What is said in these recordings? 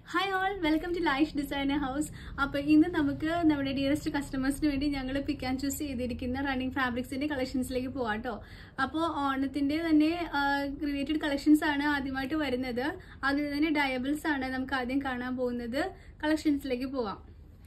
hi all welcome to life designer house അപ്പോൾ ഇന്ന് നമുക്ക് നമ്മുടെ ഡിയറസ്റ്റ് കസ്റ്റമേഴ്സിന് വേണ്ടി ഞങ്ങൾ പിക്ക് ആൻഡ് ചൂസ് ചെയ്തിരിക്കുന്ന റണ്ണിങ് ഫാബ്രിക്സിന്റെ കളക്ഷൻസിലേക്ക് പോവാം കേട്ടോ അപ്പോൾ ഓണത്തിന്റെ തന്നെ റിലേറ്റഡ് കളക്ഷൻസ് ആണ് ആദ്യമായിട്ട് വരുന്നത് അതിൽ തന്നെ ഡയബിൾസ് ആണ് നമുക്ക് ആദ്യം കാണാൻ പോകുന്നത് കളക്ഷൻസിലേക്ക് പോവാം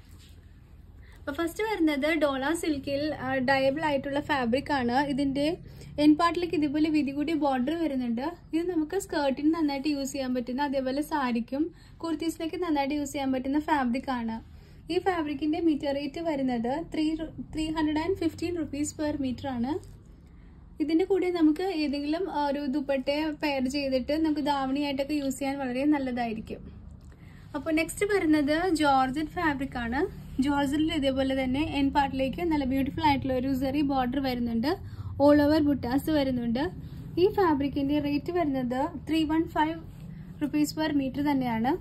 അപ്പോൾ ഫസ്റ്റ് വരുന്നത് ഡോള സിൽക്കിൽ ഡയബിൾ ആയിട്ടുള്ള ഫാബ്രിക് ആണ് ഇതിന്റെ എൻ പാർട്ടിലേക്ക് ഇതുപോലെ വിധി കൂടി ബോർഡർ വരുന്നുണ്ട് ഇത് നമുക്ക് സ്കേർട്ടിന് നന്നായിട്ട് യൂസ് ചെയ്യാൻ പറ്റുന്ന അതേപോലെ സാരിക്കും കുർത്തീസിനൊക്കെ നന്നായിട്ട് യൂസ് ചെയ്യാൻ പറ്റുന്ന ഫാബ്രിക് ആണ് ഈ ഫാബ്രിക്കിന്റെ മീറ്റർ റേറ്റ് വരുന്നത് three three hundred and fifteen rupees per metre ആണ് ഇതിന്റെ കൂടെ നമുക്ക് ഏതെങ്കിലും ഒരു ദുപ്പട്ടയെ പെയർ ചെയ്തിട്ട് നമുക്ക് ധാവണിയായിട്ടൊക്കെ യൂസ് ചെയ്യാൻ വളരെ നല്ലതായിരിക്കും അപ്പോൾ നെക്സ്റ്റ് വരുന്നത് ജോർജറ്റ് ഫാബ്രിക് ആണ് ജോർജറ്റിൽ ഇതേപോലെ തന്നെ എൻ പാർട്ടിലേക്ക് നല്ല ബ്യൂട്ടിഫുൾ ആയിട്ടുള്ള ഒരു സെറി ബോർഡർ വരുന്നുണ്ട് ഓൾ ഓവർ ബുട്ടാസ് വരുന്നുണ്ട് ഈ ഫാബ്രിക്കിന്റെ റേറ്റ് വരുന്നത് three one five rupees per metre തന്നെയാണ്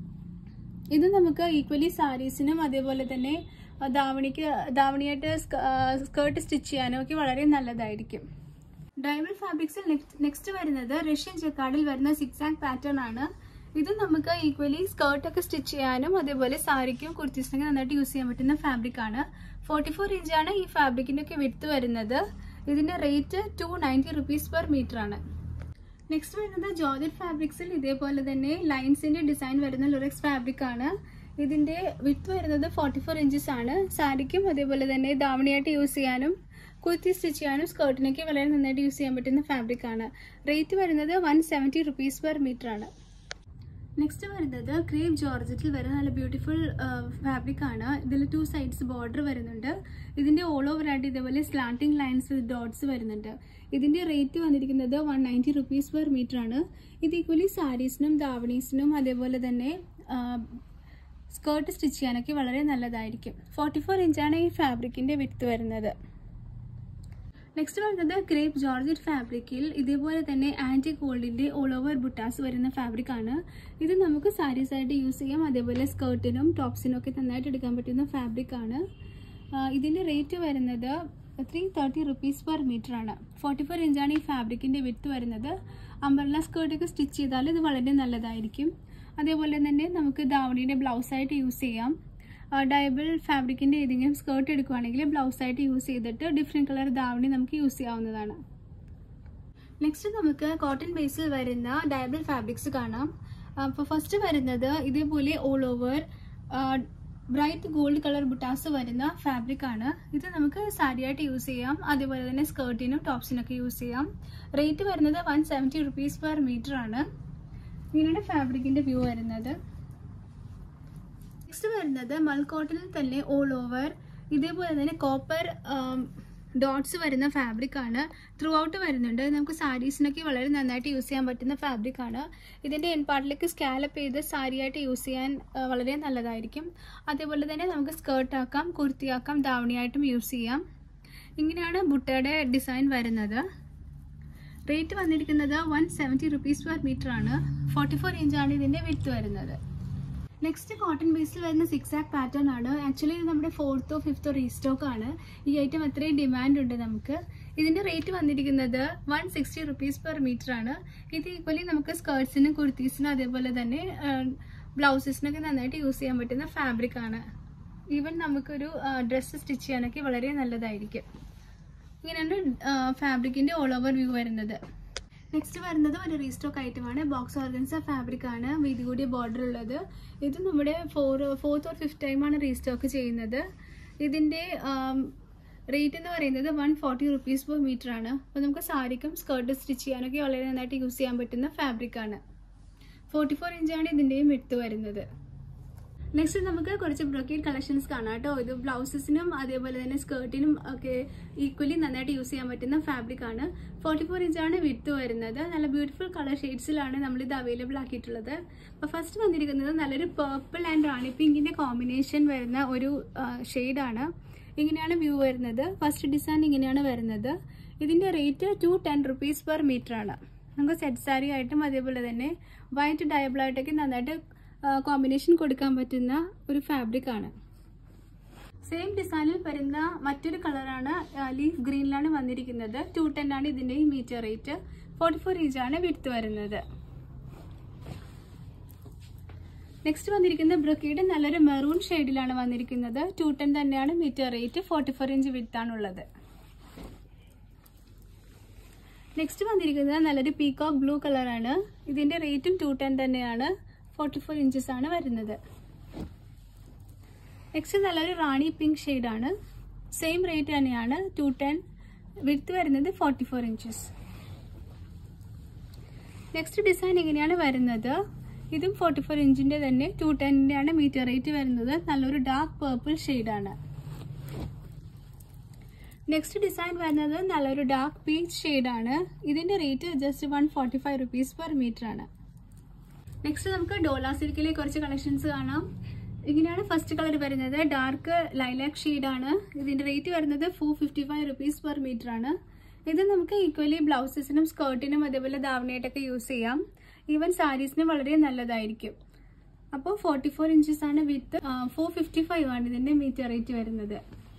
ഇത് നമുക്ക് ഈക്വലി സാരീസിനും അതേപോലെ തന്നെ ധാവണിക്ക് ധാവണിയായിട്ട് സ്കേർട്ട് സ്റ്റിച്ച് ചെയ്യാനും ഒക്കെ വളരെ നല്ലതായിരിക്കും ഡയമണ്ട് ഫാബ്രിക്സിൽ നെക്സ്റ്റ് വരുന്നത് റഷ്യൻ ജക്കാർഡിൽ വരുന്ന സിക്സ് ആൻഡ് പാറ്റേൺ ആണ് ഇത് നമുക്ക് ഈക്വലി സ്കേർട്ട് ഒക്കെ സ്റ്റിച്ച് ചെയ്യാനും അതേപോലെ സാരിക്കും കുർത്തീസിനൊക്കെ നന്നായിട്ട് യൂസ് ചെയ്യാൻ പറ്റുന്ന ഫാബ്രിക് ആണ് ഫോർട്ടി ഫോർ ഇഞ്ചാണ് ഈ ഫാബ്രിക്കിന്റെ ഒക്കെ വിടുത്ത് വരുന്നത് ഇതിന്റെ rate two ninety rupees per metre ആണ് നെക്സ്റ്റ് വരുന്നത് ജോർജറ്റ് ഫാബ്രിക്സിൽ ഇതേപോലെ തന്നെ ലൈൻസിന്റെ ഡിസൈൻ വരുന്ന ലുറക്സ് ഫാബ്രിക് ആണ് ഇതിന്റെ വിത്ത് വരുന്നത് ഫോർട്ടി ഫോർ ഇഞ്ചസ് ആണ് സാരിക്കും അതേപോലെ തന്നെ ധാവണിയായിട്ട് യൂസ് ചെയ്യാനും കുർത്തി സ്റ്റിച്ച് ചെയ്യാനും സ്കേർട്ടിനൊക്കെ വളരെ നന്നായിട്ട് യൂസ് ചെയ്യാൻ പറ്റുന്ന ഫാബ്രിക് ആണ് റേറ്റ് വരുന്നത് one seventy rupees per metre ആണ് നെക്സ്റ്റ് വരുന്നത് ക്രേപ്പ് ജോർജറ്റിൽ വരുന്ന നല്ല ബ്യൂട്ടിഫുൾ ഫാബ്രിക് ആണ് ഇതിൽ ടു സൈഡ്സ് ബോർഡർ വരുന്നുണ്ട് ഇതിന്റെ ഓൾ ഓവർ ആയിട്ട് ഇതേപോലെ സ്ലാന്റിംഗ് ലൈൻസ് ഡോട്ട്സ് വരുന്നുണ്ട് ഇതിന്റെ റേറ്റ് വന്നിരിക്കുന്നത് one ninety rupees per metre ആണ് ഇത് ഈക്വലി സാരീസിനും ദാവണീസിനും അതേപോലെ തന്നെ സ്കേർട്ട് സ്റ്റിച്ച് ചെയ്യാനൊക്കെ വളരെ നല്ലതായിരിക്കും ഫോർട്ടി ഫോർ ഇഞ്ചാണ് ഈ ഫാബ്രിക്കിന്റെ വിത്ത് വരുന്നത് നെക്സ്റ്റ് വരുന്നത് ക്രേപ്പ് ജോർജറ്റ് ഫാബ്രിക്കിൽ ഇതേപോലെ തന്നെ ആൻറ്റി ഗോൾഡിന്റെ ഓൾ ഓവർ ബുട്ടാസ് വരുന്ന ഫാബ്രിക് ആണ് ഇത് നമുക്ക് സാരീസ് ആയിട്ട് യൂസ് ചെയ്യാം അതേപോലെ സ്കേർട്ടിനും ടോപ്സിനും ഒക്കെ നന്നായിട്ട് എടുക്കാൻ പറ്റുന്ന ഫാബ്രിക് ആണ് ഇതിന്റെ റേറ്റ് വരുന്നത് three thirty rupees per metre ആണ് ഫോർട്ടി ഫോർ ഇഞ്ചാണ് ഈ ഫാബ്രിക്കിന്റെ വിത്ത് വരുന്നത് അംബർല സ്കേർട്ടൊക്കെ സ്റ്റിച്ച് ചെയ്താൽ ഇത് വളരെ നല്ലതായിരിക്കും അതേപോലെ തന്നെ നമുക്ക് ധാവണിയുടെ ബ്ലൗസായിട്ട് യൂസ് ചെയ്യാം ഡയബിൾ ഫാബ്രിക്കിൻ്റെ ഏതെങ്കിലും സ്കേർട്ട് എടുക്കുവാണെങ്കിൽ ബ്ലൗസായിട്ട് യൂസ് ചെയ്തിട്ട് ഡിഫറെൻറ്റ് കളർ ധാവണി നമുക്ക് യൂസ് ചെയ്യാവുന്നതാണ് നെക്സ്റ്റ് നമുക്ക് കോട്ടൺ ബേസിൽ വരുന്ന ഡയബിൾ ഫാബ്രിക്സ് കാണാം അപ്പോൾ ഫസ്റ്റ് വരുന്നത് ഇതേപോലെ all over bright gold colour buttas വരുന്ന ഫാബ്രിക് ആണ് ഇത് നമുക്ക് സാരിയായിട്ട് യൂസ് ചെയ്യാം അതേപോലെ തന്നെ സ്കേർട്ടിനും ടോപ്സിനൊക്കെ യൂസ് ചെയ്യാം റേറ്റ് വരുന്നത് one seventy rupees per metre ആണ് ഇങ്ങനെയാണ് ഫാബ്രിക്കിന്റെ വ്യൂ വരുന്നത് നെക്സ്റ്റ് വരുന്നത് മൽക്കോട്ടണിൽ തന്നെ ഓൾ ഓവർ ഇതേപോലെ തന്നെ കോപ്പർ ഡോട്ട്സ് വരുന്ന ഫാബ്രിക് ആണ് ത്രൂ ഔട്ട് വരുന്നുണ്ട് നമുക്ക് സാരീസിനൊക്കെ വളരെ നന്നായിട്ട് യൂസ് ചെയ്യാൻ പറ്റുന്ന ഫാബ്രിക് ആണ് ഇതിൻ്റെ എൻ പാർട്ടിലേക്ക് സ്കാലപ്പ് ചെയ്ത് സാരിയായിട്ട് യൂസ് ചെയ്യാൻ വളരെ നല്ലതായിരിക്കും അതേപോലെ തന്നെ നമുക്ക് സ്കേർട്ടാക്കാം കുർത്തിയാക്കാം ധാവണിയായിട്ടും യൂസ് ചെയ്യാം ഇങ്ങനെയാണ് ബുട്ടയുടെ ഡിസൈൻ വരുന്നത് റേറ്റ് വന്നിരിക്കുന്നത് one seventy rupees per metre ആണ് ഫോർട്ടി ഫോർ ഇഞ്ചാണ് ഇതിൻ്റെ വിത്ത് വരുന്നത് നെക്സ്റ്റ് കോട്ടൺ ബേസിൽ വരുന്ന സിക്സ് ആക്ക് പാറ്റേൺ ആണ് ആക്ച്വലി ഇത് നമ്മുടെ ഫോർത്തോ ഫിഫ്ത്തോ റീസ്റ്റോക്ക് ആണ് ഈ ഐറ്റം അത്രയും ഡിമാൻഡ് ഉണ്ട് നമുക്ക് ഇതിന്റെ റേറ്റ് വന്നിരിക്കുന്നത് one sixty rupees per metre ആണ് ഇത് ഈക്വലി നമുക്ക് സ്കേർട്സിനും കുർത്തീസിനും അതേപോലെ തന്നെ ബ്ലൗസസിനൊക്കെ നന്നായിട്ട് യൂസ് ചെയ്യാൻ പറ്റുന്ന ഫാബ്രിക് ആണ് ഈവൻ നമുക്കൊരു ഡ്രസ്സ് സ്റ്റിച്ച് ചെയ്യാനൊക്കെ വളരെ നല്ലതായിരിക്കും ഇങ്ങനെയാണ് ഫാബ്രിക്കിന്റെ ഓൾ ഓവർ വ്യൂ വരുന്നത് നെക്സ്റ്റ് വരുന്നത് ഒരു റീസ്റ്റോക്ക് ഐറ്റമാണ് ബോക്സ് ഓർഗൻസ ഫാബ്രിക് ആണ് വീതി കൂടിയ ബോർഡർ ഉള്ളത് ഇത് നമ്മുടെ ഫോർ ഫോർത്ത് ഓർ ഫിഫ്ത്ത് ടൈമാണ് റീസ്റ്റോക്ക് ചെയ്യുന്നത് ഇതിൻ്റെ റേറ്റ് എന്ന് പറയുന്നത് one forty rupees per metre ആണ് അപ്പോൾ നമുക്ക് സാരിക്കും സ്കേർട്ട് സ്റ്റിച്ച് ചെയ്യാനൊക്കെ വളരെ നന്നായിട്ട് യൂസ് ചെയ്യാൻ പറ്റുന്ന ഫാബ്രിക് ആണ് ഫോർട്ടി ഫോർ ഇഞ്ചാണ് ഇതിൻ്റെയും വിട്ട് വരുന്നത് നെക്സ്റ്റ് നമുക്ക് കുറച്ച് ബ്രോക്കേഡ് കളക്ഷൻസ് കാണാം കേട്ടോ ഇത് ബ്ലൗസസിനും അതേപോലെ തന്നെ സ്കേർട്ടിനും ഒക്കെ ഈക്വലി നന്നായിട്ട് യൂസ് ചെയ്യാൻ പറ്റുന്ന ഫാബ്രിക് ആണ് ഫോർട്ടി ഫോർ ഇഞ്ചാണ് വിട്ട് വരുന്നത് നല്ല ബ്യൂട്ടിഫുൾ കളർ ഷെയ്ഡ്സിലാണ് നമ്മളിത് അവൈലബിൾ ആക്കിയിട്ടുള്ളത് അപ്പോൾ ഫസ്റ്റ് വന്നിരിക്കുന്നത് നല്ലൊരു പേർപ്പിൾ ആൻഡ് റാണി പിങ്കിൻ്റെ കോമ്പിനേഷൻ വരുന്ന ഒരു ഷെയ്ഡാണ് ഇങ്ങനെയാണ് വ്യൂ വരുന്നത് ഫസ്റ്റ് ഡിസൈൻ ഇങ്ങനെയാണ് വരുന്നത് ഇതിൻ്റെ rate two ten rupees per metre ആണ് നമുക്ക് സെറ്റ് സാരി ആയിട്ടും അതേപോലെ തന്നെ വൈറ്റ് ഡയബിളായിട്ടൊക്കെ നന്നായിട്ട് കോമ്പിനേഷൻ കൊടുക്കാൻ പറ്റുന്ന ഒരു ഫാബ്രിക് ആണ് സെയിം ഡിസൈനിൽ വരുന്ന മറ്റൊരു കളറാണ് ലീഫ് ഗ്രീനിലാണ് വന്നിരിക്കുന്നത് ടു ടെൻ ആണ് ഇതിൻ്റെ മീറ്റർ റേറ്റ് ഫോർട്ടി ഫോർ ഇഞ്ചാണ് വിടുത്ത് വരുന്നത് നെക്സ്റ്റ് വന്നിരിക്കുന്ന ബ്രൊക്കയുടെ നല്ലൊരു മെറൂൺ ഷെയ്ഡിലാണ് വന്നിരിക്കുന്നത് ടു ടെൻ തന്നെയാണ് metre rate forty four inch വിത്താണുള്ളത് നെക്സ്റ്റ് വന്നിരിക്കുന്നത് നല്ലൊരു പീകോക്ക് ബ്ലൂ കളറാണ് ഇതിന്റെ റേറ്റും ടു ടെൻ തന്നെയാണ് ഫോർട്ടി ഫോർ ഇഞ്ചസ് ആണ് വരുന്നത് നെക്സ്റ്റ് നല്ലൊരു റാണി പിങ്ക് ഷെയ്ഡാണ് സെയിം റേറ്റ് തന്നെയാണ് ടു ടെൻ വിഡ്ത്ത് വരുന്നത് forty four inches next design എങ്ങനെയാണ് വരുന്നത് ഇതും ഫോർട്ടി ഫോർ ഇഞ്ചിന്റെ തന്നെ ടു ടെന്നിന്റെ ആണ് മീറ്റർ റേറ്റ് വരുന്നത് നല്ലൊരു ഡാർക്ക് പേർപ്പിൾ ഷെയ്ഡാണ് നെക്സ്റ്റ് ഡിസൈൻ വരുന്നത് നല്ലൊരു ഡാർക്ക് പീച്ച് ഷെയ്ഡാണ് ഇതിന്റെ rate just one forty five rupees per metre ആണ് നെക്സ്റ്റ് നമുക്ക് ഡോല സിൽക്കിലെ കുറച്ച് കളക്ഷൻസ് കാണാം ഇങ്ങനെയാണ് ഫസ്റ്റ് കളർ വരുന്നത് ഡാർക്ക് ലൈലാക്ക് ഷെയ്ഡാണ് ഇതിന്റെ റേറ്റ് വരുന്നത് four fifty five rupees per metre ആണ് ഇത് നമുക്ക് ഈക്വലി ബ്ലൗസസിനും സ്കേർട്ടിനും അതേപോലെ ധാവണയായിട്ടൊക്കെ യൂസ് ചെയ്യാം ഈവൻ സാരീസിനും വളരെ നല്ലതായിരിക്കും അപ്പോൾ ഫോർട്ടി ഫോർ ഇഞ്ചസ് ആണ് വിത്ത് ഫോർ ഫിഫ്റ്റി ഫൈവ് ആണ് ഇതിന്റെ മീറ്റർ റേറ്റ് വരുന്നത്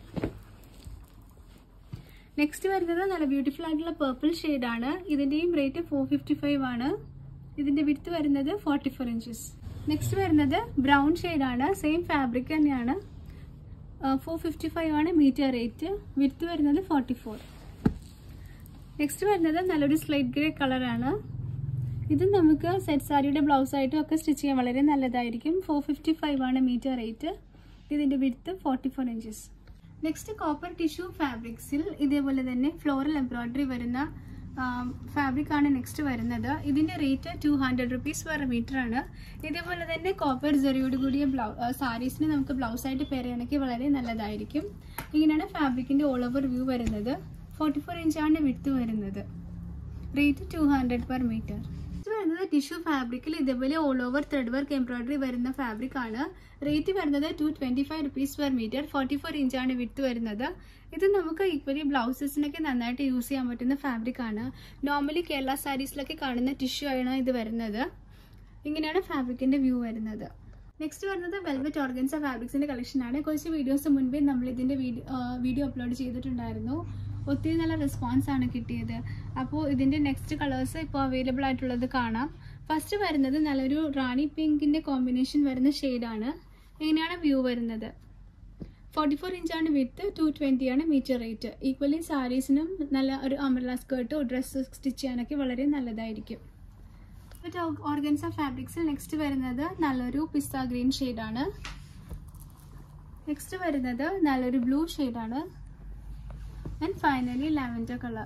നെക്സ്റ്റ് വരുന്നത് നല്ല ബ്യൂട്ടിഫുൾ ആയിട്ടുള്ള പേർപ്പിൾ ആണ് ഇതിന്റെയും റേറ്റ് ഫോർ ഫിഫ്റ്റി ഫൈവ് ആണ് ഇതിന്റെ വിടുത്ത് വരുന്നത് ഫോർട്ടി ഫോർ ഇഞ്ചസ് നെക്സ്റ്റ് വരുന്നത് ബ്രൗൺ ആണ് സെയിം ഫാബ്രിക് തന്നെയാണ് ഫോർ ഫിഫ്റ്റി ഫൈവ് ആണ് മീറ്റർ റേറ്റ് വിടുത്ത് വരുന്നത് ഫോർട്ടി ഫോർ നെക്സ്റ്റ് വരുന്നത് നല്ലൊരു സ്ലൈറ്റ് ഗ്രേ കളറാണ് ഇത് നമുക്ക് സെറ്റ് സാരിയുടെ ബ്ലൗസ് ആയിട്ടും ഒക്കെ സ്റ്റിച്ച് ചെയ്യാൻ വളരെ നല്ലതായിരിക്കും ഫോർ ഫിഫ്റ്റി ഫൈവ് ആണ് മീറ്റർ റേറ്റ് ഇതിന്റെ width forty four inches next copper tissue ഫാബ്രിക്സിൽ ഇതേപോലെ തന്നെ ഫ്ലോറൽ എംബ്രോയിഡറി വരുന്ന ഫാബ്രിക് ആണ് നെക്സ്റ്റ് വരുന്നത് ഇതിന്റെ rate two hundred rupees per metre ആണ് ഇതേപോലെ തന്നെ കോപ്പർ ജെറിയോട് കൂടിയ ബ്ലൗ സാരീസിന് നമുക്ക് ബ്ലൗസ് ആയിട്ട് പെയർ ചെയ്യണമെങ്കിൽ വളരെ നല്ലതായിരിക്കും ഇങ്ങനെയാണ് ഫാബ്രിക്കിന്റെ ഓൾ ഓവർ വ്യൂ വരുന്നത് ഫോർട്ടി ഫോർ ഇഞ്ചാണ് വിട്ട് വരുന്നത് rate two hundred per metre വരുന്നത് ടിഷ്യൂ ഫാബ്രിക്കിൽ ഇതേപോലെ all over thread work embroidery വരുന്ന ഫാബ്രിക് ആണ് റേറ്റ് വരുന്നത് two twenty five rupees per metre forty four ഇഞ്ചാണ് വിട്ട് വരുന്നത് ഇത് നമുക്ക് ഈക്വലി ബ്ലൗസസിനൊക്കെ നന്നായിട്ട് യൂസ് ചെയ്യാൻ പറ്റുന്ന ഫാബ്രിക് ആണ് നോർമലി കേരള സാരീസിലൊക്കെ കാണുന്ന ടിഷ്യൂ ആണ് ഇത് വരുന്നത് ഇങ്ങനെയാണ് ഫാബ്രിക്കിന്റെ വ്യൂ വരുന്നത് നെക്സ്റ്റ് വരുന്നത് വെൽവെറ്റ് ഓർഗൻസ ഫാബ്രിക്സിന്റെ കളക്ഷൻ ആണ് കുറച്ച് വീഡിയോസ് മുൻപേ നമ്മൾ ഇതിന്റെ വീഡിയോ അപ്ലോഡ് ചെയ്തിട്ടുണ്ടായിരുന്നു ഒത്തിരി നല്ല റെസ്പോൺസ് ആണ് കിട്ടിയത് അപ്പോൾ ഇതിന്റെ നെക്സ്റ്റ് കളേഴ്സ് ഇപ്പോൾ അവൈലബിൾ ആയിട്ടുള്ളത് കാണാം ഫസ്റ്റ് വരുന്നത് നല്ലൊരു റാണി പിങ്കിന്റെ കോമ്പിനേഷൻ വരുന്ന ഷെയ്ഡാണ് ഇങ്ങനെയാണ് വ്യൂ വരുന്നത് ഫോർട്ടി ഫോർ ഇഞ്ചാണ് വിത്ത് ടു ട്വൻറ്റി ആണ് മീറ്റർ റേറ്റ് ഈക്വലി സാരീസിനും നല്ല ഒരു അമർല സ്കേർട്ടോ ഡ്രസ്സ് സ്റ്റിച്ച് ചെയ്യാനൊക്കെ വളരെ നല്ലതായിരിക്കും ഓർഗൻസ ഫാബ്രിക്സിൽ നെക്സ്റ്റ് വരുന്നത് നല്ലൊരു പിസ്ത ഗ്രീൻ ഷെയ്ഡാണ് നെക്സ്റ്റ് വരുന്നത് നല്ലൊരു ബ്ലൂ ഷെയ്ഡാണ് ആൻഡ് ഫൈനലി ലാവൻഡർ കളർ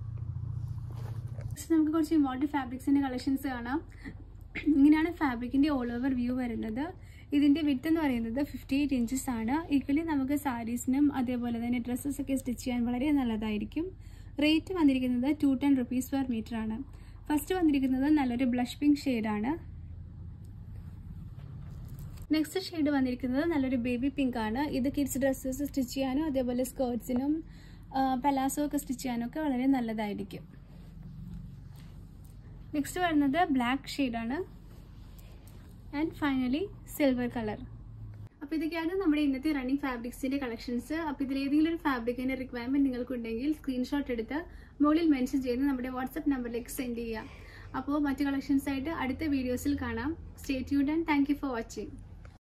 നമുക്ക് കുറച്ച് ഇമ്പോർട്ടൻറ്റ് ഫാബ്രിക്സിൻ്റെ കളക്ഷൻസ് കാണാം ഇങ്ങനെയാണ് ഫാബ്രിക്കിൻ്റെ ഓൾ ഓവർ വ്യൂ വരുന്നത് ഇതിൻ്റെ വിത്ത് എന്ന് പറയുന്നത് ഫിഫ്റ്റി എയ്റ്റ് ഇഞ്ചസ് ആണ് ഈക്വലി നമുക്ക് സാരീസിനും അതേപോലെ തന്നെ ഡ്രസ്സസ് ഒക്കെ സ്റ്റിച്ച് ചെയ്യാൻ വളരെ നല്ലതായിരിക്കും റേറ്റ് വന്നിരിക്കുന്നത് two ten rupees per metre ആണ് ഫസ്റ്റ് വന്നിരിക്കുന്നത് നല്ലൊരു ബ്ലഷ് പിങ്ക് ഷെയ്ഡാണ് നെക്സ്റ്റ് ഷെയ്ഡ് വന്നിരിക്കുന്നത് നല്ലൊരു ബേബി പിങ്ക് ആണ് ഇത് കിഡ്സ് ഡ്രസ്സസ് സ്റ്റിച്ച് ചെയ്യാനും അതേപോലെ സ്കേർട്സിനും പലാസോ ഒക്കെ സ്റ്റിച്ച് ചെയ്യാനൊക്കെ വളരെ നല്ലതായിരിക്കും നെക്സ്റ്റ് വരുന്നത് ബ്ലാക്ക് ഷെയ്ഡാണ് ആൻഡ് ഫൈനലി സിൽവർ കളർ അപ്പോൾ ഇതൊക്കെയാണ് നമ്മുടെ ഇന്നത്തെ റണ്ണിങ് ഫാബ്രിക്സിന്റെ കളക്ഷൻസ് അപ്പോൾ ഇതിൽ ഏതെങ്കിലും ഒരു ഫാബ്രിക്കിന്റെ റിക്വയർമെന്റ് നിങ്ങൾക്കുണ്ടെങ്കിൽ സ്ക്രീൻഷോട്ട് എടുത്ത് മുകളിൽ മെൻഷൻ ചെയ്ത് നമ്മുടെ വാട്സപ്പ് നമ്പറിലേക്ക് സെൻഡ് ചെയ്യാം അപ്പോൾ മറ്റു കളക്ഷൻസ് ആയിട്ട് അടുത്ത വീഡിയോസിൽ കാണാം സ്റ്റേ ട്യൂഡ് ആൻഡ് താങ്ക് ഫോർ വാച്ചിങ്